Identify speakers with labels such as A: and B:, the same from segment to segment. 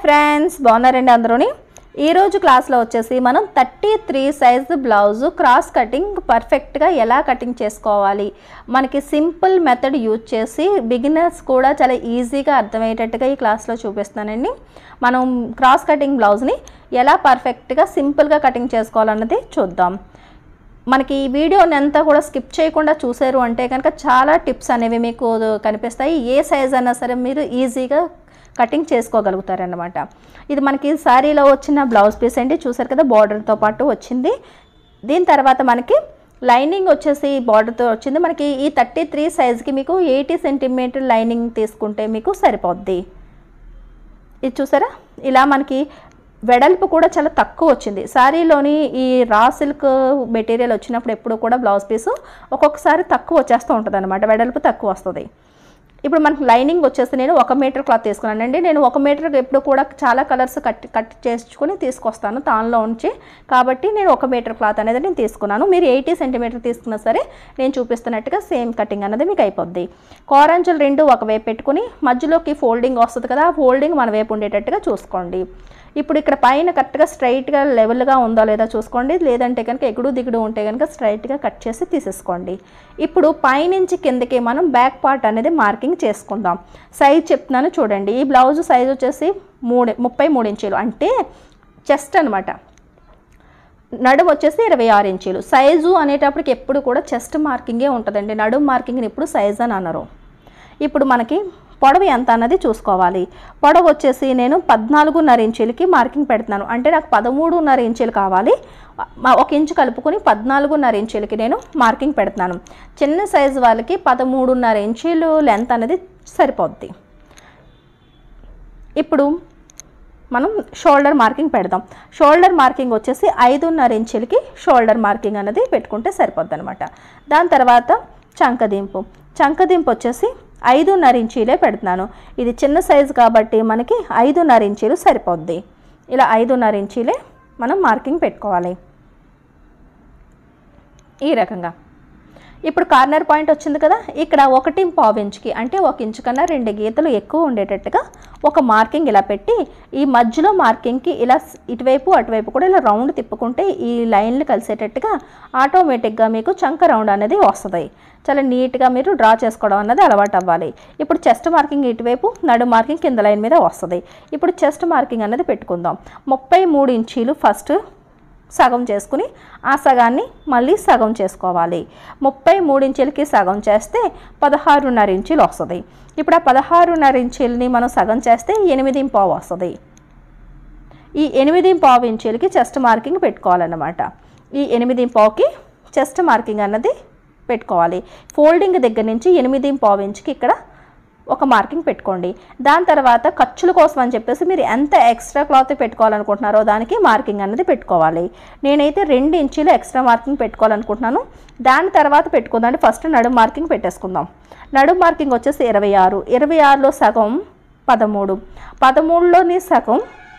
A: friends బాగున్నారండి అందరూని ఈరోజు క్లాస్లో వచ్చేసి మనం thirty three size blouse cross cutting పర్ఫెక్ట్గా ఎలా కటింగ్ చేసుకోవాలి మనకి సింపుల్ మెథడ్ యూజ్ చేసి బిగినర్స్ కూడా చాలా ఈజీగా అర్థమయ్యేటట్టుగా ఈ క్లాస్లో చూపిస్తానండి మనం క్రాస్ కటింగ్ బ్లౌజ్ని ఎలా పర్ఫెక్ట్గా సింపుల్గా కటింగ్ చేసుకోవాలన్నది చూద్దాం మనకి ఈ వీడియోని అంతా కూడా స్కిప్ చేయకుండా చూసారు అంటే కనుక చాలా టిప్స్ అనేవి మీకు కనిపిస్తాయి ఏ సైజ్ అయినా సరే మీరు ఈజీగా కటింగ్ చేసుకోగలుగుతారన్నమాట ఇది మనకి శారీలో వచ్చిన బ్లౌజ్ పీస్ అండి చూసారు కదా బార్డర్తో పాటు వచ్చింది దీని తర్వాత మనకి లైనింగ్ వచ్చేసి బార్డర్తో వచ్చింది మనకి ఈ థర్టీ త్రీ సైజ్కి మీకు ఎయిటీ సెంటీమీటర్ లైనింగ్ తీసుకుంటే మీకు సరిపోద్ది ఇది చూసారా ఇలా మనకి వెడల్పు కూడా చాలా తక్కువ వచ్చింది శారీలోని ఈ రా సిల్క్ మెటీరియల్ వచ్చినప్పుడు ఎప్పుడు కూడా బ్లౌజ్ పీసు ఒక్కొక్కసారి తక్కువ వచ్చేస్తూ ఉంటుంది అనమాట వెడల్పు తక్కువ వస్తుంది ఇప్పుడు మనకి లైనింగ్ వచ్చేసి నేను ఒక మీటర్ క్లాత్ తీసుకున్నానండి నేను ఒక మీటర్ ఎప్పుడు కూడా చాలా కలర్స్ కట్ కట్ చేసుకుని తీసుకొస్తాను తాన్లో ఉంచి కాబట్టి నేను ఒక మీటర్ క్లాత్ అనేది నేను తీసుకున్నాను మీరు ఎయిటీ సెంటీమీటర్ తీసుకున్నా సరే నేను చూపిస్తున్నట్టుగా సేమ్ కటింగ్ అనేది మీకు అయిపోద్ది కోరంచులు రెండు ఒకవైపు పెట్టుకుని మధ్యలోకి ఫోల్డింగ్ వస్తుంది కదా ఆ ఫోల్డింగ్ మన వైపు ఉండేటట్టుగా చూసుకోండి ఇప్పుడు ఇక్కడ పైన కరెక్ట్గా స్ట్రైట్గా లెవెల్గా ఉందో లేదో చూసుకోండి లేదంటే కనుక ఎగుడు దిగుడు ఉంటే కనుక స్ట్రైట్గా కట్ చేసి తీసేసుకోండి ఇప్పుడు పైనుంచి కిందకి మనం బ్యాక్ పార్ట్ అనేది మార్కింగ్ చేసుకుందాం సైజ్ చెప్తున్నాను చూడండి ఈ బ్లౌజ్ సైజ్ వచ్చేసి మూడు ముప్పై మూడు ఇంచీలు అంటే చెస్ట్ అనమాట నడుము వచ్చేసి ఇరవై ఆరు ఇంచీలు సైజు అనేటప్పటికి ఎప్పుడు కూడా చెస్ట్ మార్కింగే ఉంటుందండి నడుము మార్కింగ్ని ఇప్పుడు సైజ్ అని అనరు ఇప్పుడు మనకి పొడవు ఎంత అన్నది చూసుకోవాలి పొడవు వచ్చేసి నేను పద్నాలుగున్నర ఇంచులకి మార్కింగ్ పెడుతున్నాను అంటే నాకు పదమూడున్నర ఇంచులు కావాలి మ- ఒక ఇంచు కలుపుకొని పద్నాలుగున్నర ఇంచులకి నేను మార్కింగ్ పెడుతున్నాను చిన్న సైజు వాళ్ళకి పదమూడున్నర ఇంచులు లెంత్ అనేది సరిపోద్ది ఇప్పుడు మనం షోల్డర్ మార్కింగ్ పెడదాం షోల్డర్ మార్కింగ్ వచ్చేసి ఐదున్నర ఇంచులకి షోల్డర్ మార్కింగ్ అనేది పెట్టుకుంటే సరిపోద్ది అనమాట దాని తర్వాత చంకదింపు చంకదింపు వచ్చేసి ఐదున్నర ఇంచీలే పెడుతున్నాను ఇది చిన్న సైజు కాబట్టి మనకి ఐదున్నర ఇంచీలు సరిపోద్ది ఇలా ఐదున్నర ఇంచీలే మనం మార్కింగ్ పెట్టుకోవాలి ఈ రకంగా ఇప్పుడు కార్నర్ పాయింట్ వచ్చింది కదా ఇక్కడ ఒకటి పావు ఇంచుకి అంటే ఒక ఇంచు కన్నా రెండు గీతలు ఎక్కువ ఉండేటట్టుగా ఒక మార్కింగ్ ఇలా పెట్టి ఈ మధ్యలో మార్కింగ్కి ఇలా స్- ఇటువైపు అటువైపు కూడా ఇలా రౌండ్ తిప్పుకుంటే ఈ లైన్లు కలిసేటట్టుగా ఆటోమేటిక్గా మీకు చంక రౌండ్ అనేది వస్తుంది చాలా నీట్గా మీరు డ్రా చేసుకోవడం అన్నది అలవాటు అవ్వాలి ఇప్పుడు చెస్ట్ మార్కింగ్ ఇటువైపు నడు మార్కింగ్ కింద లైన్ మీద వస్తుంది ఇప్పుడు చెస్ట్ మార్కింగ్ అనేది పెట్టుకుందాం ముప్పై మూడు ఇంచీలు ఫస్ట్ సగం చేసుకుని ఆ సగాన్ని మళ్ళీ సగం చేసుకోవాలి ముప్పై మూడు ఇంచులకి సగం చేస్తే పదహారున్నర ఇంచులు వస్తుంది ఇప్పుడు ఆ పదహారున్నర ఇంచులని మనం సగం చేస్తే ఎనిమిది పావు వస్తుంది ఈ ఎనిమిది పావు ఇంచులకి చెస్ట్ మార్కింగ్ పెట్టుకోవాలన్నమాట ఈ ఎనిమిది పావుకి చెస్ట్ మార్కింగ్ అన్నది పెట్టుకోవాలి ఫోల్డింగ్ దగ్గర నుంచి ఎనిమిది పావు ఇంచుకి ఇక్కడ ఒక మార్కింగ్ పెట్టుకోండి దాని తర్వాత ఖర్చుల కోసం అని చెప్పేసి మీరు ఎంత ఎక్స్ట్రా క్లాత్ పెట్టుకోవాలనుకుంటున్నారో దానికి మార్కింగ్ అనేది పెట్టుకోవాలి నేనైతే రెండు ఇంచీలు ఎక్స్ట్రా మార్కింగ్ పెట్టుకోవాలనుకుంటున్నాను దాని తర్వాత పెట్టుకుందాం ఫస్ట్ నడుము మార్కింగ్ పెట్టేసుకుందాం నడుము మార్కింగ్ వచ్చేసి ఇరవై ఆరు ఇరవై ఆరులో సగం పదమూడు పదమూడులోని సగం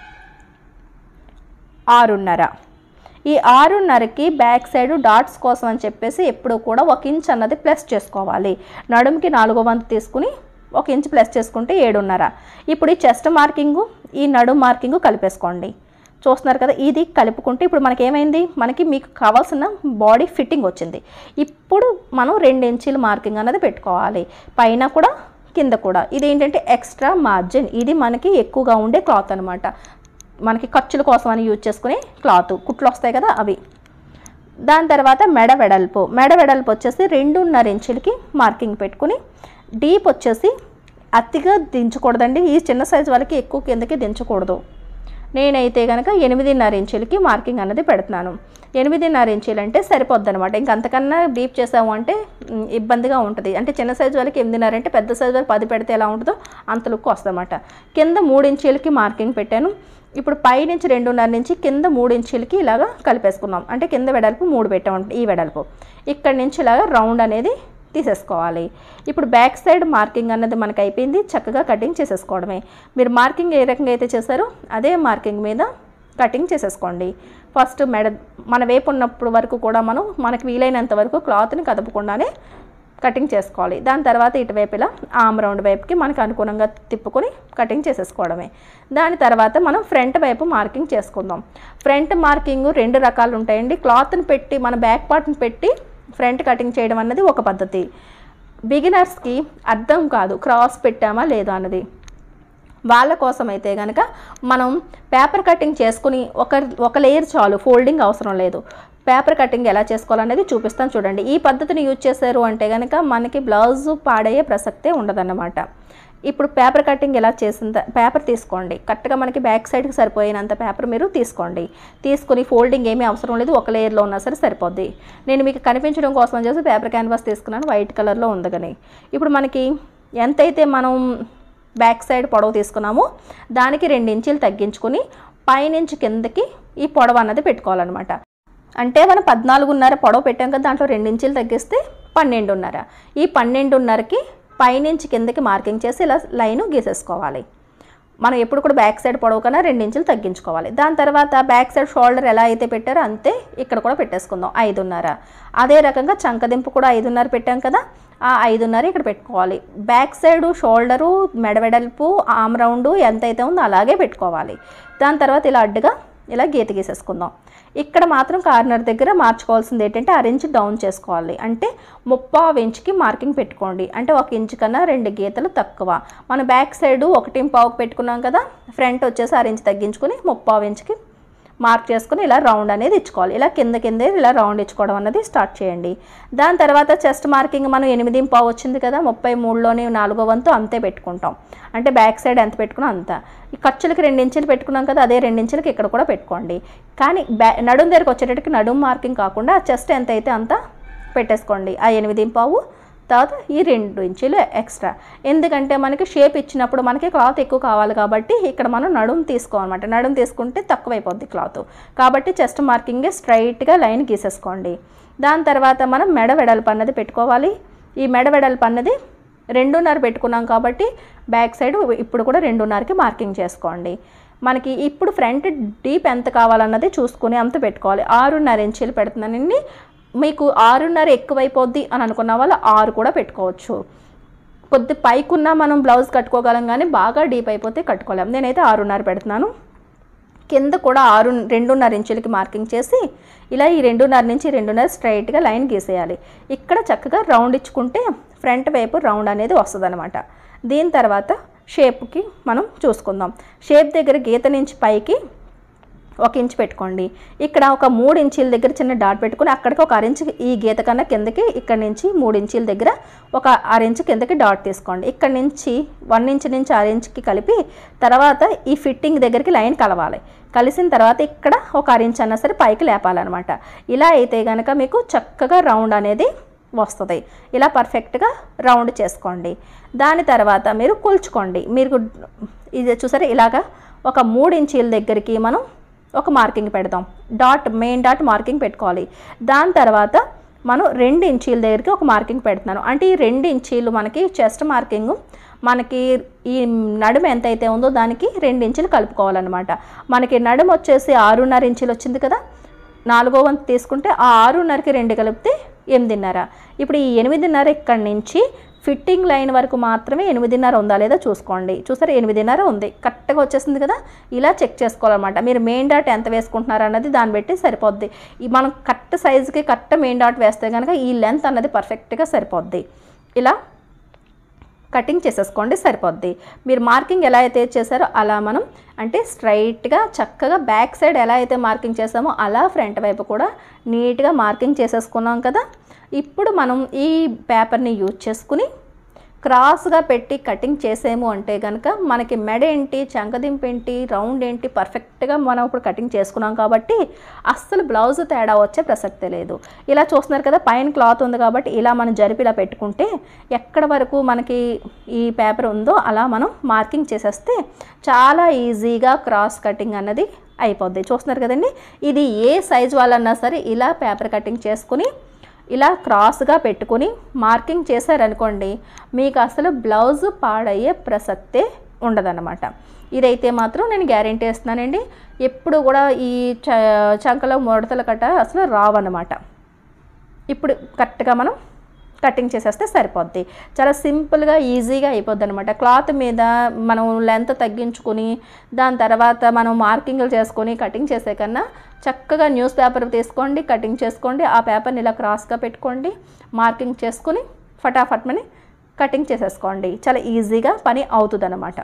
A: ఆరున్నర ఈ ఆరున్నరకి బ్యాక్ సైడ్ డాట్స్ కోసం అని చెప్పేసి ఎప్పుడు కూడా ఒక ఇంచ్ అన్నది ప్లస్ చేసుకోవాలి నడుముకి నాలుగో వంతు తీసుకుని ఒక ఇంచ్ ప్లస్ చేసుకుంటే ఏడున్నర ఇప్పుడు ఈ చెస్ట్ మార్కింగు ఈ నడుము మార్కింగు కలిపేసుకోండి చూస్తున్నారు కదా ఇది కలుపుకుంటే ఇప్పుడు మనకి ఏమైంది మనకి మీకు కావాల్సిన బాడీ ఫిట్టింగ్ వచ్చింది ఇప్పుడు మనం రెండు ఇంచీల మార్కింగ్ అనేది పెట్టుకోవాలి పైన కూడా కింద కూడా ఇది ఏంటంటే ఎక్స్ట్రా మార్జిన్ ఇది మనకి ఎక్కువగా ఉండే క్లాత్ అనమాట మనకి ఖర్చుల కోసం అని యూజ్ చేసుకునే క్లాత్ కుట్లు వస్తాయి కదా అవి దాని తర్వాత మెడ వెడల్పు మెడ వెడల్పు వచ్చేసి రెండున్నర ఇంచులకి మార్కింగ్ పెట్టుకుని డీప్ వచ్చేసి అతిగా దించకూడదండి ఈ చిన్న సైజు వాళ్ళకి ఎక్కువ కిందకి దించకూడదు నేనైతే కనుక ఎనిమిదిన్నర ఇంచులకి మార్కింగ్ అన్నది పెడుతున్నాను ఎనిమిదిన్నర ఇంచులు అంటే సరిపోద్ది అనమాట ఇంక అంతకన్నా డీప్ చేసాము అంటే మ్, ఇబ్బందిగా ఉంటుంది అంటే చిన్న సైజు వాళ్ళకి ఎనిమిదిన్నర అంటే పెద్ద సైజు వాళ్ళకి పది పెడితే ఎలా ఉంటుందో అంత లుక్ వస్తుంది అనమాట కింద మూడు ఇంచులకి మార్కింగ్ పెట్టాను ఇప్పుడు పై నుంచి రెండున్నర నుంచి కింద మూడు ఇంచులకి ఇలాగా కలిపేసుకున్నాం అంటే కింద వెడల్పు మూడు పెట్టామంట ఈ వెడల్పు ఇక్కడి నుంచి ఇలాగా రౌండ్ అనేది తీసేసుకోవాలి ఇప్పుడు బ్యాక్ సైడ్ మార్కింగ్ అన్నది మనకు అయిపోయింది చక్కగా కటింగ్ చేసేసుకోవడమే మీరు మార్కింగ్ ఏ రకంగా అయితే చేశారో అదే మార్కింగ్ మీద కటింగ్ చేసేసుకోండి ఫస్ట్ మెడ మన వైపు ఉన్నప్పుడు వరకు కూడా మనం మనకి వీలైనంత వరకు క్లాత్ని కదపకుండానే కటింగ్ చేసుకోవాలి దాని తర్వాత ఇటువైపు ఇలా ఆమ్ రౌండ్ వైపుకి మనకు అనుగుణంగా తిప్పుకొని కటింగ్ చేసేసుకోవడమే దాని తర్వాత మనం ఫ్రంట్ వైపు మార్కింగ్ చేసుకుందాం ఫ్రంట్ మార్కింగ్ రెండు రకాలు ఉంటాయండి క్లాత్ని పెట్టి మన బ్యాక్ పార్ట్ని పెట్టి ఫ్రంట్ కటింగ్ చేయడం అన్నది ఒక పద్ధతి బిగినర్స్కి అర్థం కాదు క్రాస్ పెట్టామా లేదా అన్నది వాళ్ళ కోసం అయితే కనుక మనం పేపర్ కటింగ్ చేసుకుని ఒక ఒక లేయర్ చాలు ఫోల్డింగ్ అవసరం లేదు పేపర్ కటింగ్ ఎలా చేసుకోవాలనేది చూపిస్తాను చూడండి ఈ పద్ధతిని యూజ్ చేశారు అంటే కనుక మనకి బ్లౌజ్ పాడయ్యే ప్రసక్తే ఉండదన్నమాట ఇప్పుడు పేపర్ కటింగ్ ఎలా చేసిన పేపర్ తీసుకోండి కరెక్ట్గా మనకి బ్యాక్ సైడ్కి సరిపోయినంత పేపర్ మీరు తీసుకోండి తీసుకుని ఫోల్డింగ్ ఏమీ అవసరం లేదు ఒక లేయర్లో ఉన్నా సరే సరిపోద్ది నేను మీకు కనిపించడం కోసం చేసి పేపర్ క్యాన్వాస్ తీసుకున్నాను వైట్ కలర్లో ఉంది కానీ ఇప్పుడు మనకి ఎంతైతే మనం బ్యాక్ సైడ్ పొడవు తీసుకున్నామో దానికి రెండు ఇంచులు తగ్గించుకుని పైనుంచి కిందకి ఈ పొడవు అన్నది పెట్టుకోవాలన్నమాట అంటే మనం పద్నాలుగున్నర పొడవు పెట్టాం కదా దాంట్లో రెండు ఇంచులు తగ్గిస్తే పన్నెండున్నర ఈ పన్నెండున్నరకి పైనుంచి కిందకి మార్కింగ్ చేసి ఇలా లైన్ గీసేసుకోవాలి మనం ఎప్పుడు కూడా బ్యాక్ సైడ్ పొడవు కన్నా రెండు ఇంచులు తగ్గించుకోవాలి దాని తర్వాత బ్యాక్ సైడ్ షోల్డర్ ఎలా అయితే పెట్టారో అంతే ఇక్కడ కూడా పెట్టేసుకుందాం ఐదున్నర అదే రకంగా చంకదింపు కూడా ఐదున్నర పెట్టాం కదా ఆ ఐదున్నర ఇక్కడ పెట్టుకోవాలి బ్యాక్ సైడ్ షోల్డరు మెడవెడల్పు ఆమ్ రౌండ్ ఎంత అయితే ఉందో అలాగే పెట్టుకోవాలి దాని తర్వాత ఇలా అడ్డుగా ఇలా గీత గీసేసుకుందాం ఇక్కడ మాత్రం కార్నర్ దగ్గర మార్చుకోవాల్సింది ఏంటంటే అర ఇంచ్ డౌన్ చేసుకోవాలి అంటే ముప్పావు ఇంచుకి మార్కింగ్ పెట్టుకోండి అంటే ఒక ఇంచు కన్నా రెండు గీతలు తక్కువ మన బ్యాక్ సైడ్ ఒకటి పావుకి పెట్టుకున్నాం కదా ఫ్రంట్ వచ్చేసి అర ఇంచ్ తగ్గించుకుని ముప్పావు ఇంచుకి మార్క్ చేసుకుని ఇలా రౌండ్ అనేది ఇచ్చుకోవాలి ఇలా కింద కిందే ఇలా రౌండ్ ఇచ్చుకోవడం అనేది స్టార్ట్ చేయండి దాని తర్వాత చెస్ట్ మార్కింగ్ మనం ఎనిమిది పావు వచ్చింది కదా ముప్పై మూడులోని నాలుగో వంతు అంతే పెట్టుకుంటాం అంటే బ్యాక్ సైడ్ ఎంత పెట్టుకున్నా అంత ఈ ఖర్చులకి రెండు ఇంచులు పెట్టుకున్నాం కదా అదే రెండు ఇంచులకి ఇక్కడ కూడా పెట్టుకోండి కానీ బ్యా నడుం దగ్గరకు వచ్చేటట్టుకి నడుం మార్కింగ్ కాకుండా చెస్ట్ ఎంత అయితే అంత పెట్టేసుకోండి ఆ ఎనిమిది పావు తర్వాత ఈ రెండు ఇంచులు ఎక్స్ట్రా ఎందుకంటే మనకి షేప్ ఇచ్చినప్పుడు మనకి క్లాత్ ఎక్కువ కావాలి కాబట్టి ఇక్కడ మనం నడుము తీసుకోవాలన్నమాట నడుము తీసుకుంటే తక్కువైపోద్ది క్లాత్ కాబట్టి చెస్ట్ మార్కింగే స్ట్రైట్గా లైన్ గీసేసుకోండి దాని తర్వాత మనం మెడ వెడల్పు అన్నది పెట్టుకోవాలి ఈ మెడ వెడల్పు అన్నది రెండున్నర పెట్టుకున్నాం కాబట్టి బ్యాక్ సైడ్ ఇప్పుడు కూడా రెండున్నరకి మార్కింగ్ చేసుకోండి మనకి ఇప్పుడు ఫ్రంట్ డీప్ ఎంత కావాలన్నది చూసుకుని అంత పెట్టుకోవాలి ఆరున్నర ఇంచులు పెడుతున్నానండి మీకు ఆరున్నర ఎక్కువైపోద్ది అని అనుకున్న వాళ్ళు ఆరు కూడా పెట్టుకోవచ్చు కొద్ది పైకున్నా మనం బ్లౌజ్ కట్టుకోగలం కానీ బాగా డీప్ అయిపోతే కట్టుకోలేం నేనైతే ఆరున్నర పెడుతున్నాను కింద కూడా ఆరు రెండున్నర ఇంచులకి మార్కింగ్ చేసి ఇలా ఈ రెండున్నర నుంచి రెండున్నర స్ట్రైట్గా లైన్ గీసేయాలి ఇక్కడ చక్కగా రౌండ్ ఇచ్చుకుంటే ఫ్రంట్ వైపు రౌండ్ అనేది వస్తుంది దీని తర్వాత షేప్కి మనం చూసుకుందాం షేప్ దగ్గర గీత నుంచి పైకి ఒక ఇంచ్ పెట్టుకోండి ఇక్కడ ఒక మూడు ఇంచీల దగ్గర చిన్న డాట్ పెట్టుకుని అక్కడికి ఒక అరించ్ ఈ గీత కన్నా కిందకి ఇక్కడ నుంచి మూడు ఇంచీల దగ్గర ఒక అరించ్ కిందకి డాట్ తీసుకోండి ఇక్కడ నుంచి వన్ ఇంచ్ నుంచి అరించ్కి కలిపి తర్వాత ఈ ఫిట్టింగ్ దగ్గరికి లైన్ కలవాలి కలిసిన తర్వాత ఇక్కడ ఒక అరించ్ అన్నా సరే పైకి లేపాలన్నమాట ఇలా అయితే కనుక మీకు చక్కగా రౌండ్ అనేది వస్తుంది ఇలా పర్ఫెక్ట్గా రౌండ్ చేసుకోండి దాని తర్వాత మీరు కూల్చుకోండి మీరు ఇది చూసారా ఇలాగా ఒక మూడు ఇంచీల దగ్గరికి మనం ఒక మార్కింగ్ పెడదాం డాట్ మెయిన్ డాట్ మార్కింగ్ పెట్టుకోవాలి దాని తర్వాత మనం రెండు ఇంచీల దగ్గరికి ఒక మార్కింగ్ పెడుతున్నాను అంటే ఈ రెండు ఇంచీలు మనకి చెస్ట్ మార్కింగ్ మనకి ఈ నడుము ఎంత అయితే ఉందో దానికి రెండు ఇంచులు కలుపుకోవాలన్నమాట మనకి నడుము వచ్చేసి ఆరున్నర ఇంచులు వచ్చింది కదా నాలుగో వంతు తీసుకుంటే ఆ ఆరున్నరకి రెండు కలిపితే ఎనిమిదిన్నర ఇప్పుడు ఈ ఎనిమిదిన్నర ఇక్కడి నుంచి ఫిట్టింగ్ లైన్ వరకు మాత్రమే ఎనిమిదిన్నర ఉందా లేదా చూసుకోండి చూసారా ఎనిమిదిన్నర ఉంది కరెక్ట్గా వచ్చేసింది కదా ఇలా చెక్ చేసుకోవాలన్నమాట మీరు మెయిన్ డాట్ ఎంత వేసుకుంటున్నారు అన్నది దాన్ని బట్టి సరిపోద్ది ఈ మనం కరెక్ట్ సైజుకి కరెక్ట్ మెయిన్ డాట్ వేస్తే కనుక ఈ లెంత్ అన్నది పర్ఫెక్ట్గా సరిపోద్ది ఇలా కటింగ్ చేసేసుకోండి సరిపోద్ది మీరు మార్కింగ్ ఎలా అయితే చేశారో అలా మనం అంటే స్ట్రైట్గా చక్కగా బ్యాక్ సైడ్ ఎలా అయితే మార్కింగ్ చేసామో అలా ఫ్రంట్ వైపు కూడా నీట్గా మార్కింగ్ చేసేసుకున్నాం కదా ఇప్పుడు మనం ఈ పేపర్ని యూజ్ చేసుకుని క్రాస్గా పెట్టి కటింగ్ చేసేము అంటే కనుక మనకి మెడ ఏంటి చంకదింపు ఏంటి రౌండ్ ఏంటి పర్ఫెక్ట్గా మనం ఇప్పుడు కటింగ్ చేసుకున్నాం కాబట్టి అస్సలు బ్లౌజ్ తేడా వచ్చే ప్రసక్తే లేదు ఇలా చూస్తున్నారు కదా పైన క్లాత్ ఉంది కాబట్టి ఇలా మనం జరిపి ఇలా పెట్టుకుంటే ఎక్కడ వరకు మనకి ఈ పేపర్ ఉందో అలా మనం మార్కింగ్ చేసేస్తే చాలా ఈజీగా క్రాస్ కటింగ్ అన్నది అయిపోద్ది చూస్తున్నారు కదండి ఇది ఏ సైజ్ వాళ్ళన్నా సరే ఇలా పేపర్ కటింగ్ చేసుకుని ఇలా క్రాస్గా పెట్టుకుని మార్కింగ్ చేశారనుకోండి మీకు అసలు బ్లౌజ్ పాడయ్యే ప్రసక్తే ఉండదన్నమాట ఇదైతే మాత్రం నేను గ్యారెంటీ ఇస్తున్నానండి ఎప్పుడు కూడా ఈ చ చంకలో ముడతల కట్ట అసలు రావన్నమాట ఇప్పుడు కరెక్ట్గా మనం కటింగ్ చేసేస్తే సరిపోద్ది చాలా సింపుల్గా ఈజీగా అయిపోద్ది అనమాట క్లాత్ మీద మనం లెంత్ తగ్గించుకుని దాని తర్వాత మనం మార్కింగ్లు చేసుకొని కటింగ్ చేసే కన్నా చక్కగా న్యూస్ పేపర్ తీసుకోండి కటింగ్ చేసుకోండి ఆ పేపర్ని ఇలా క్రాస్గా పెట్టుకోండి మార్కింగ్ చేసుకుని ఫటాఫట్మని కటింగ్ చేసేసుకోండి చాలా ఈజీగా పని అవుతుంది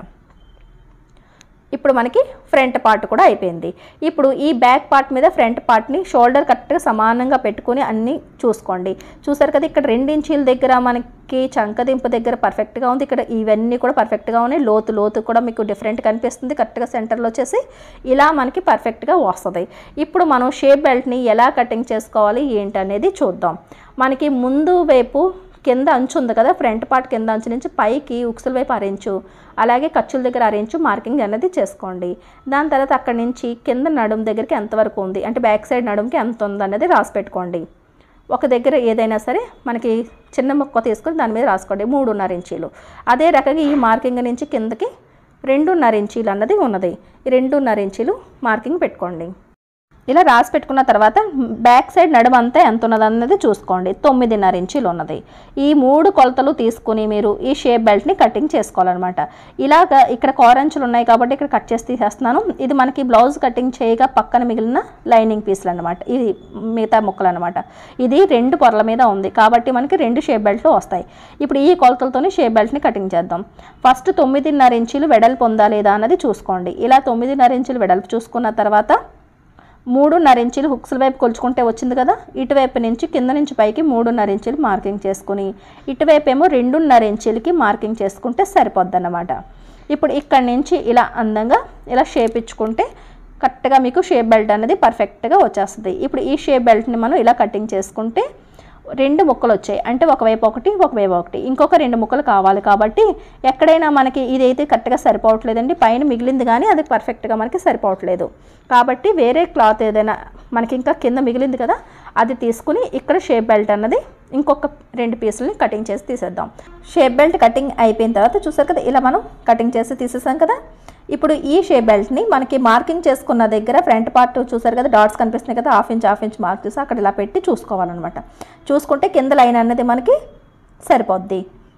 A: ఇప్పుడు మనకి ఫ్రంట్ పార్ట్ కూడా అయిపోయింది ఇప్పుడు ఈ బ్యాక్ పార్ట్ మీద ఫ్రంట్ పార్ట్ని షోల్డర్ కరెక్ట్గా సమానంగా పెట్టుకుని అన్నీ చూసుకోండి చూసారు కదా ఇక్కడ రెండు ఇంచీల దగ్గర మనకి చంకదింపు దగ్గర పర్ఫెక్ట్గా ఉంది ఇక్కడ ఇవన్నీ కూడా పర్ఫెక్ట్గా ఉన్నాయి లోతు లోతు కూడా మీకు డిఫరెంట్ కనిపిస్తుంది కరెక్ట్గా సెంటర్లో వచ్చేసి ఇలా మనకి పర్ఫెక్ట్గా వస్తుంది ఇప్పుడు మనం షేప్ బెల్ట్ని ఎలా కటింగ్ చేసుకోవాలి ఏంటి అనేది చూద్దాం మనకి ముందు వైపు కింద అంచు ఉంది కదా ఫ్రంట్ పార్ట్ కింద అంచు నుంచి పైకి ఉక్సుల వైపు అరెంచు అలాగే ఖర్చుల దగ్గర అరెంచు మార్కింగ్ అనేది చేసుకోండి దాని తర్వాత అక్కడి నుంచి కింద నడుము దగ్గరికి ఎంతవరకు ఉంది అంటే బ్యాక్ సైడ్ నడుముకి ఎంత ఉంది అనేది రాసి పెట్టుకోండి ఒక దగ్గర ఏదైనా సరే మనకి చిన్న ముక్క తీసుకొని దాని మీద రాసుకోండి మూడున్నర ఇంచీలు అదే రకంగా ఈ మార్కింగ్ నుంచి కిందకి రెండున్నర ఇంచీలు అన్నది ఉన్నది ఈ రెండున్నర ఇంచీలు మార్కింగ్ పెట్టుకోండి ఇలా రాసి పెట్టుకున్న తర్వాత బ్యాక్ సైడ్ నడుము అంతా ఎంత ఉన్నది అన్నది చూసుకోండి తొమ్మిదిన్నర ఇంచీలు ఉన్నది ఈ మూడు కొలతలు తీసుకుని మీరు ఈ షేప్ బెల్ట్ని కటింగ్ చేసుకోవాలన్నమాట ఇలాగ ఇక్కడ కోరంచులు ఉన్నాయి కాబట్టి ఇక్కడ కట్ చేసి తీసేస్తున్నాను ఇది మనకి బ్లౌజ్ కటింగ్ చేయగా పక్కన మిగిలిన లైనింగ్ పీసులు అనమాట ఇది మిగతా ముక్కలు అనమాట ఇది రెండు పొరల మీద ఉంది కాబట్టి మనకి రెండు షేప్ బెల్ట్లు వస్తాయి ఇప్పుడు ఈ కొలతలతోనే షేప్ బెల్ట్ని కటింగ్ చేద్దాం ఫస్ట్ తొమ్మిదిన్నర ఇంచీలు వెడల్పు ఉందా లేదా అన్నది చూసుకోండి ఇలా తొమ్మిదిన్నర ఇంచులు వెడల్పు చూసుకున్న తర్వాత మూడున్నర ఇంచులు హుక్స్ల వైపు కొలుచుకుంటే వచ్చింది కదా ఇటువైపు నుంచి కింద నుంచి పైకి మూడున్నర ఇంచులు మార్కింగ్ చేసుకుని ఇటువైపు ఏమో రెండున్నర ఇంచులకి మార్కింగ్ చేసుకుంటే సరిపోద్ది అన్నమాట ఇప్పుడు ఇక్కడి నుంచి ఇలా అందంగా ఇలా షేప్ ఇచ్చుకుంటే కరెక్ట్గా మీకు షేప్ బెల్ట్ అనేది పర్ఫెక్ట్గా వచ్చేస్తుంది ఇప్పుడు ఈ షేప్ బెల్ట్ని మనం ఇలా కటింగ్ చేసుకుంటే రెండు ముక్కలు వచ్చాయి అంటే ఒకవైపు ఒకటి ఒకవైపు ఒకటి ఇంకొక రెండు ముక్కలు కావాలి కాబట్టి ఎక్కడైనా మనకి ఇదైతే కరెక్ట్గా సరిపోవట్లేదండి పైన మిగిలింది కానీ అది పర్ఫెక్ట్గా మనకి సరిపోవట్లేదు కాబట్టి వేరే క్లాత్ ఏదైనా మనకి ఇంకా కింద మిగిలింది కదా అది తీసుకుని ఇక్కడ షేప్ బెల్ట్ అన్నది ఇంకొక రెండు పీసులని కటింగ్ చేసి తీసేద్దాం షేప్ బెల్ట్ కటింగ్ అయిపోయిన తర్వాత చూసారు కదా ఇలా మనం కటింగ్ చేసి తీసేసాం కదా ఇప్పుడు ఈ షేప్ బెల్ట్ని మనకి మార్కింగ్ చేసుకున్న దగ్గర ఫ్రంట్ పార్ట్ చూసారు కదా డాట్స్ కనిపిస్తున్నాయి కదా half inch half inch mark చేసి అక్కడ ఇలా పెట్టి చూసుకోవాలన్నమాట చూసుకుంటే కింద లైన్ అన్నది మనకి సరిపోద్ది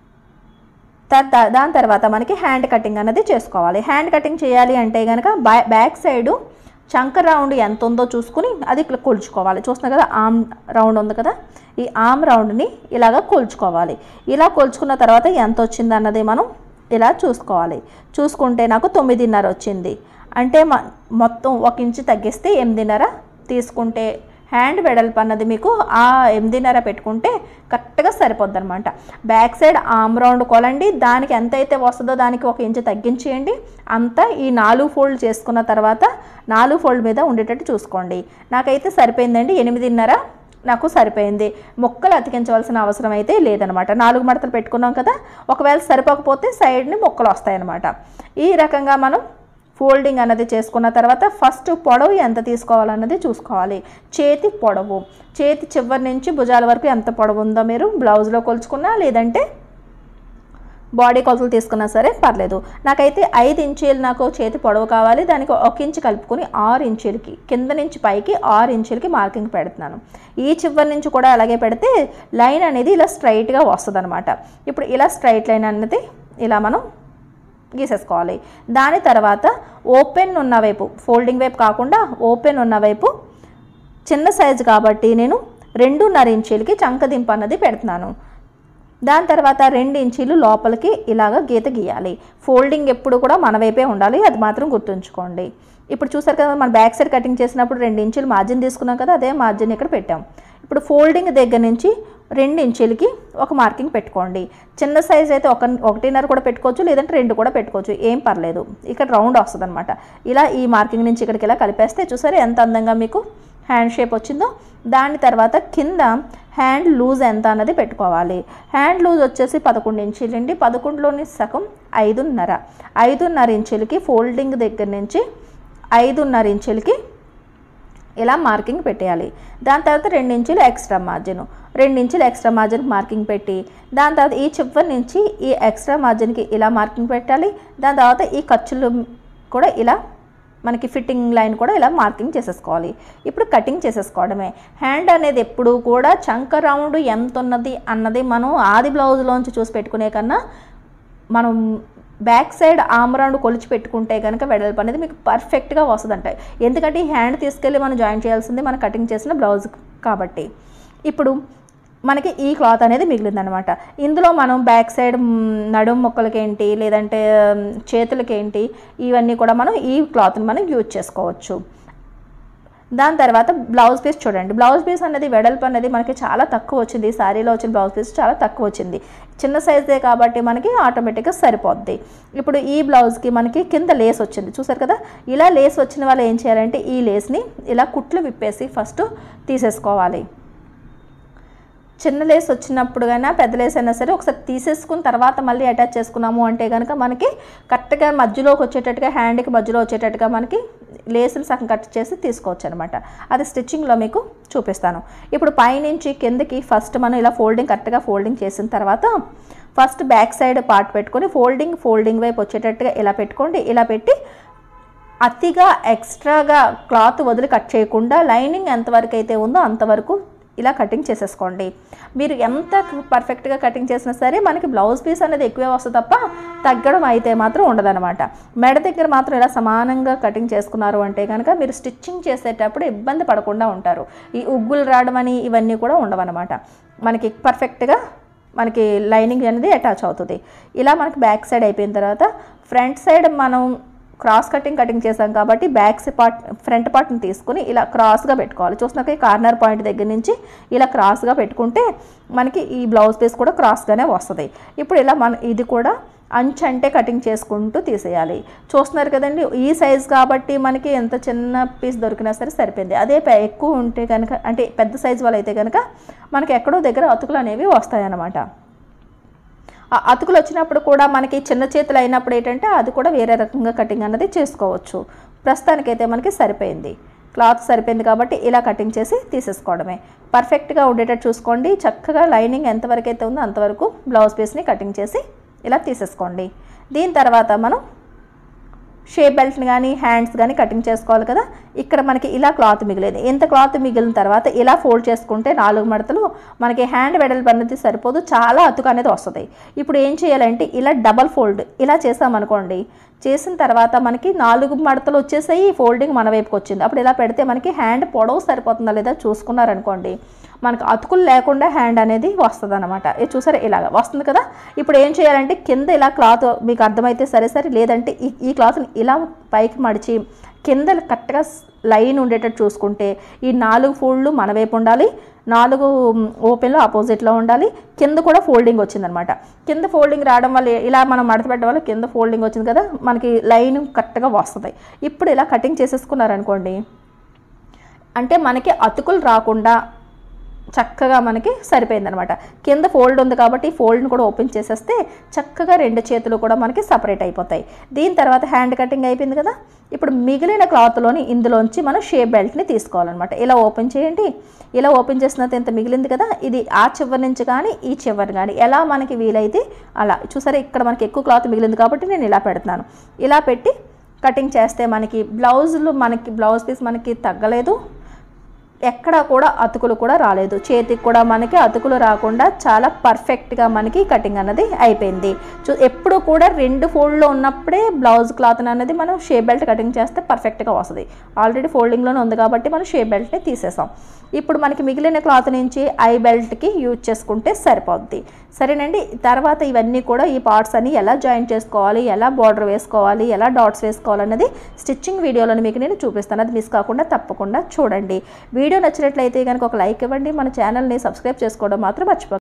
A: దా- దా- దాని తర్వాత మనకి హ్యాండ్ కటింగ్ అన్నది చేసుకోవాలి హ్యాండ్ కటింగ్ చేయాలి అంటే కనుక బ్యా బ్యాక్ సైడు చంక రౌండ్ ఎంత ఉందో చూసుకుని అది ఇట్లా కొలుచుకోవాలి చూస్తున్నా కదా ఆమ్ రౌండ్ ఉంది కదా ఈ ఆమ్ రౌండ్ని ఇలాగ కొలుచుకోవాలి ఇలా కొలుచుకున్న తర్వాత ఎంత వచ్చింది అన్నది మనం ఇలా చూసుకోవాలి చూసుకుంటే నాకు తొమ్మిదిన్నర వచ్చింది అంటే మ- మొత్తం ఒక ఇంచు తగ్గిస్తే ఎనిమిదిన్నర తీసుకుంటే హ్యాండ్ వెడల్పు అన్నది మీకు ఆ ఎనిమిదిన్నర పెట్టుకుంటే కరెక్ట్గా సరిపోద్ది అనమాట బ్యాక్ సైడ్ ఆమ్ రౌండ్ కొలండి దానికి ఎంత అయితే వస్తుందో దానికి ఒక ఇంచు తగ్గించేయండి అంతా ఈ నాలుగు ఫోల్డ్ చేసుకున్న తర్వాత నాలుగు ఫోల్డ్ మీద ఉండేటట్టు చూసుకోండి నాకైతే సరిపోయిందండి ఎనిమిదిన్నర నాకు సరిపోయింది మొక్కలు అతికించవలసిన అవసరం అయితే లేదనమాట నాలుగు మడతలు పెట్టుకున్నాం కదా ఒకవేళ సరిపోకపోతే సైడ్ని మొక్కలు వస్తాయన్నమాట ఈ రకంగా మనం ఫోల్డింగ్ అన్నది చేసుకున్న తర్వాత ఫస్ట్ పొడవు ఎంత తీసుకోవాలన్నది చూసుకోవాలి చేతి పొడవు చేతి చివరి నుంచి భుజాల వరకు ఎంత పొడవు ఉందో మీరు బ్లౌజ్లో కొలుచుకున్నా లేదంటే బాడీ కొలతలు తీసుకున్నా సరే పర్లేదు నాకైతే ఐదు ఇంచీలు నాకు చేతి పొడవు కావాలి దానికి ఒక ఇంచు కలుపుకొని ఆరు ఇంచులకి కింద నుంచి పైకి ఆరు ఇంచులకి మార్కింగ్ పెడుతున్నాను ఈ చివరి నుంచి కూడా అలాగే పెడితే లైన్ అనేది ఇలా స్ట్రైట్గా వస్తుంది అనమాట ఇప్పుడు ఇలా స్ట్రైట్ లైన్ అనేది ఇలా మనం గీసేసుకోవాలి దాని తర్వాత ఓపెన్ ఉన్న వైపు ఫోల్డింగ్ వైపు కాకుండా ఓపెన్ ఉన్న వైపు చిన్న సైజు కాబట్టి నేను రెండున్నర ఇంచీలకి చంకదింపు అన్నది పెడుతున్నాను దాని తర్వాత రెండు ఇంచీలు లోపలికి ఇలాగ గీత గీయాలి ఫోల్డింగ్ ఎప్పుడు కూడా మన వైపే ఉండాలి అది మాత్రం గుర్తుంచుకోండి ఇప్పుడు చూసారు కదా మన బ్యాక్ సైడ్ కటింగ్ చేసినప్పుడు రెండు ఇంచులు మార్జిన్ తీసుకున్నాం కదా అదే మార్జిన్ ఇక్కడ పెట్టాం ఇప్పుడు ఫోల్డింగ్ దగ్గర నుంచి రెండు ఇంచులకి ఒక మార్కింగ్ పెట్టుకోండి చిన్న సైజ్ అయితే ఒక ఒకటిన్నర కూడా పెట్టుకోవచ్చు లేదంటే రెండు కూడా పెట్టుకోవచ్చు ఏం పర్లేదు ఇక్కడ రౌండ్ వస్తుంది అనమాట ఇలా ఈ మార్కింగ్ నుంచి ఇక్కడికి ఇలా కలిపేస్తే చూసారు ఎంత అందంగా మీకు హ్యాండ్ షేప్ వచ్చిందో దాని తర్వాత కింద హ్యాండ్ లూజ్ ఎంత అన్నది పెట్టుకోవాలి హ్యాండ్ లూజ్ వచ్చేసి పదకొండు ఇంచులు అండి పదకొండులోని సగం ఐదున్నర ఐదున్నర ఇంచులకి ఫోల్డింగ్ దగ్గర నుంచి ఐదున్నర ఇంచులకి ఇలా మార్కింగ్ పెట్టేయాలి దాని తర్వాత రెండు ఇంచులు ఎక్స్ట్రా మార్జిన్ రెండు ఇంచులు ఎక్స్ట్రా మార్జిన్ మార్కింగ్ పెట్టి దాని తర్వాత ఈ చివరి నుంచి ఈ ఎక్స్ట్రా మార్జిన్కి ఇలా మార్కింగ్ పెట్టాలి దాని తర్వాత ఈ ఖర్చులు కూడా ఇలా మనకి ఫిట్టింగ్ లైన్ కూడా ఇలా మార్కింగ్ చేసేసుకోవాలి ఇప్పుడు కటింగ్ చేసేసుకోవడమే హ్యాండ్ అనేది ఎప్పుడు కూడా చంక రౌండ్ ఎంత ఉన్నది అన్నది మనం ఆది బ్లౌజ్లోంచి చూసి పెట్టుకునే కన్నా మనం బ్యాక్ సైడ్ ఆమ్ రౌండ్ కొలిచి పెట్టుకుంటే కనుక వెడల్పు అనేది మీకు పర్ఫెక్ట్గా వస్తుందంట ఎందుకంటే ఈ హ్యాండ్ తీసుకెళ్ళి మనం జాయిన్ చేయాల్సింది మనం కటింగ్ చేసిన బ్లౌజ్ కాబట్టి ఇప్పుడు మనకి ఈ క్లాత్ అనేది మిగిలిందనమాట ఇందులో మనం బ్యాక్ సైడ్ మ్, నడుము మొక్కలకి ఏంటి లేదంటే మ్, చేతులకి ఏంటి ఇవన్నీ కూడా మనం ఈ క్లాత్ని మనం యూజ్ చేసుకోవచ్చు దాని తర్వాత బ్లౌజ్ పీస్ చూడండి బ్లౌజ్ పీస్ అనేది వెడల్పు అనేది మనకి చాలా తక్కువ వచ్చింది ఈ శారీలో వచ్చిన బ్లౌజ్ పీస్ చాలా తక్కువ వచ్చింది చిన్న సైజే కాబట్టి మనకి ఆటోమేటిక్గా సరిపోద్ది ఇప్పుడు ఈ బ్లౌజ్కి మనకి కింద లేస్ వచ్చింది చూసారు కదా ఇలా లేస్ వచ్చిన వాళ్ళు ఏం చేయాలంటే ఈ లేస్ని ఇలా కుట్లు విప్పేసి ఫస్ట్ తీసేసుకోవాలి చిన్న లేస్ వచ్చినప్పుడు కన్నా పెద్ద లేస్ అయినా సరే ఒకసారి తీసేసుకున్న తర్వాత మళ్ళీ అటాచ్ చేసుకున్నాము అంటే కనుక మనకి కరెక్ట్గా మధ్యలోకి వచ్చేటట్టుగా హ్యాండ్కి మధ్యలో వచ్చేటట్టుగా మనకి లేసులు సగం కట్ చేసి తీసుకోవచ్చు అనమాట అది స్టిచ్చింగ్లో మీకు చూపిస్తాను ఇప్పుడు పైనుంచి కిందకి ఫస్ట్ మనం ఇలా ఫోల్డింగ్ కరెక్ట్గా ఫోల్డింగ్ చేసిన తర్వాత ఫస్ట్ బ్యాక్ సైడ్ పార్ట్ పెట్టుకొని ఫోల్డింగ్ ఫోల్డింగ్ వైపు వచ్చేటట్టుగా ఇలా పెట్టుకోండి ఇలా పెట్టి అతిగా ఎక్స్ట్రాగా క్లాత్ వదిలి కట్ చేయకుండా లైనింగ్ ఎంతవరకు అయితే ఉందో అంతవరకు ఇలా కటింగ్ చేసేసుకోండి మీరు ఎంత పర్ఫెక్ట్గా కటింగ్ చేసినా సరే మనకి బ్లౌజ్ పీస్ అనేది ఎక్కువే వస్తుంది తప్ప తగ్గడం అయితే మాత్రం ఉండదన్నమాట మెడ దగ్గర మాత్రం ఇలా సమానంగా కటింగ్ చేసుకున్నారు అంటే కనుక మీరు స్టిచ్చింగ్ చేసేటప్పుడు ఇబ్బంది పడకుండా ఉంటారు ఈ ఉగ్గులు రావడం అని ఇవన్నీ కూడా ఉండవన్నమాట మనకి పర్ఫెక్ట్గా మనకి లైనింగ్ అనేది అటాచ్ అవుతుంది ఇలా మనకి బ్యాక్ సైడ్ అయిపోయిన తర్వాత ఫ్రంట్ సైడ్ మనం క్రాస్ కటింగ్ కటింగ్ చేసాం కాబట్టి బ్యాక్ పార్ట్ ఫ్రంట్ పార్ట్ని తీసుకుని ఇలా క్రాస్గా పెట్టుకోవాలి చూసినాక ఈ కార్నర్ పాయింట్ దగ్గర నుంచి ఇలా క్రాస్గా పెట్టుకుంటే మనకి ఈ బ్లౌజ్ పీస్ కూడా క్రాస్గానే వస్తుంది ఇప్పుడు ఇలా మన ఇది కూడా అంచు అంటే కటింగ్ చేసుకుంటూ తీసేయాలి చూస్తున్నారు కదండి ఈ సైజ్ కాబట్టి మనకి ఎంత చిన్న పీస్ దొరికినా సరే సరిపోయింది అదే పె- ఎక్కువ ఉంటే కనుక అంటే పెద్ద సైజ్ వాళ్ళు అయితే కనుక మనకి ఎక్కడో దగ్గర అతుకులు అనేవి వస్తాయి అన్నమాట ఆ అతుకులు వచ్చినప్పుడు కూడా మనకి చిన్న చేతులు అయినప్పుడు ఏంటంటే అది కూడా వేరే రకంగా కటింగ్ అన్నది చేసుకోవచ్చు ప్రస్తుతానికైతే మనకి సరిపోయింది క్లాత్ సరిపోయింది కాబట్టి ఇలా కటింగ్ చేసి తీసేసుకోవడమే పర్ఫెక్ట్గా ఉండేటట్టు చూసుకోండి చక్కగా లైనింగ్ ఎంతవరకు అయితే ఉందో అంతవరకు బ్లౌజ్ పీస్ని కటింగ్ చేసి ఇలా తీసేసుకోండి దీని తర్వాత మనం షేప్ బెల్ట్ని కానీ హ్యాండ్స్ కానీ కటింగ్ చేసుకోవాలి కదా ఇక్కడ మనకి ఇలా క్లాత్ మిగిలేదు ఇంత క్లాత్ మిగిలిన తర్వాత ఇలా ఫోల్డ్ చేసుకుంటే నాలుగు మడతలు మనకి హ్యాండ్ వెడల్పు అనేది సరిపోదు చాలా అతుకు అనేది వస్తుంది ఇప్పుడు ఏం చేయాలంటే ఇలా డబల్ ఫోల్డ్ ఇలా చేసామనుకోండి చేసిన తర్వాత మనకి నాలుగు మడతలు వచ్చేసాయి ఫోల్డింగ్ మన వైపుకి వచ్చింది అప్పుడు ఇలా పెడితే మనకి హ్యాండ్ పొడవు సరిపోతుందా లేదా చూసుకున్నారనుకోండి మనకు అతుకులు లేకుండా హ్యాండ్ అనేది వస్తుంది అనమాట ఇది చూసారా ఇలాగ వస్తుంది కదా ఇప్పుడు ఏం చేయాలంటే కింద ఇలా క్లాత్ మీకు అర్థమైతే సరే సరే లేదంటే ఈ ఈ క్లాత్ని ఇలా పైకి మడిచి కింద కరెక్ట్గా లైన్ ఉండేటట్టు చూసుకుంటే ఈ నాలుగు ఫోల్డ్లు మన వైపు ఉండాలి నాలుగు ఓపెన్లో ఆపోజిట్లో ఉండాలి కింద కూడా ఫోల్డింగ్ వచ్చిందనమాట కింద ఫోల్డింగ్ రావడం వల్ల ఇలా మనం మడత పెట్టడం వల్ల కింద ఫోల్డింగ్ వచ్చింది కదా మనకి లైన్ కరెక్ట్గా వస్తుంది ఇప్పుడు ఇలా కటింగ్ చేసేసుకున్నారనుకోండి అంటే మనకి అతుకులు రాకుండా చక్కగా మనకి సరిపోయిందనమాట కింద ఫోల్డ్ ఉంది కాబట్టి ఫోల్డ్ని కూడా ఓపెన్ చేసేస్తే చక్కగా రెండు చేతులు కూడా మనకి సపరేట్ అయిపోతాయి దీని తర్వాత హ్యాండ్ కటింగ్ అయిపోయింది కదా ఇప్పుడు మిగిలిన క్లాత్లోని ఇందులోంచి మనం షేప్ బెల్ట్ని తీసుకోవాలన్నమాట ఇలా ఓపెన్ చేయండి ఇలా ఓపెన్ చేసినంత ఇంత మిగిలింది కదా ఇది ఆ చివరి నుంచి కానీ ఈ చివరి కానీ ఎలా మనకి వీలైతే అలా చూసారా ఇక్కడ మనకి ఎక్కువ క్లాత్ మిగిలింది కాబట్టి నేను ఇలా పెడుతున్నాను ఇలా పెట్టి కటింగ్ చేస్తే మనకి బ్లౌజులు మనకి బ్లౌజ్ పీస్ మనకి తగ్గలేదు ఎక్కడ కూడా అతుకులు కూడా రాలేదు చేతికి కూడా మనకి అతుకులు రాకుండా చాలా పర్ఫెక్ట్గా మనకి కటింగ్ అన్నది అయిపోయింది చూ ఎప్పుడు కూడా రెండు ఫోల్డ్లో ఉన్నప్పుడే బ్లౌజ్ క్లాత్ అనేది మనం షేప్ బెల్ట్ కటింగ్ చేస్తే పర్ఫెక్ట్గా వస్తుంది ఆల్రెడీ ఫోల్డింగ్లోనే ఉంది కాబట్టి మనం షేప్ బెల్ట్ని తీసేసాం ఇప్పుడు మనకి మిగిలిన క్లాత్ నుంచి ఐ బెల్ట్కి యూజ్ చేసుకుంటే సరిపోద్ది సరేనండి తర్వాత ఇవన్నీ కూడా ఈ పార్ట్స్ అన్ని ఎలా జాయిన్ చేసుకోవాలి ఎలా బార్డర్ వేసుకోవాలి ఎలా డాట్స్ వేసుకోవాలన్నది స్టిచ్చింగ్ వీడియోలను మీకు నేను చూపిస్తాను అది మిస్ కాకుండా తప్పకుండా చూడండి వీడియో నచ్చినట్లయితే కనుక ఒక లైక్ ఇవ్వండి మన ఛానల్ని సబ్స్క్రైబ్ చేసుకోవడం మాత్రం మర్చిపోకండి